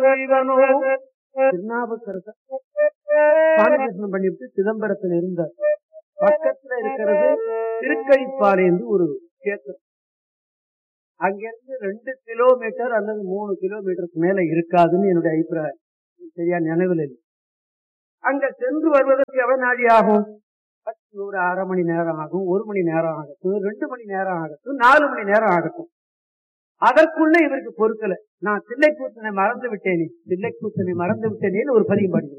இவனோ திருநாவுக்கரசர் சாமி தரிசனம் பண்ணிவிட்டு சிதம்பரத்தில் இருந்தார் பக்கத்துல இருக்கிறது திருக்கழிப்பாறை என்று ஒரு கேத்திரம் அங்கிருந்து ரெண்டு கிலோமீட்டர் அல்லது மூணு கிலோமீட்டருக்கு மேல இருக்காதுன்னு என்னுடைய அபிப்பிராயம் சரியா நினைவில் இல்லை அங்க சென்று வருவதற்கு எவ்வளவு நாழி ஆகும் பத்து ஒரு அரை மணி நேரம் ஆகும் ஒரு மணி நேரம் ஆகட்டும் ரெண்டு மணி நேரம் ஆகட்டும் நாலு மணி நேரம் ஆகட்டும் அதற்குள்ள இவருக்கு பொறுக்கல நான் தில்லைக்கூத்தனை மறந்து விட்டேனே தில்லைக்கூத்தனை மறந்து விட்டேனேன்னு ஒரு பதிவு பாடுகிறேன்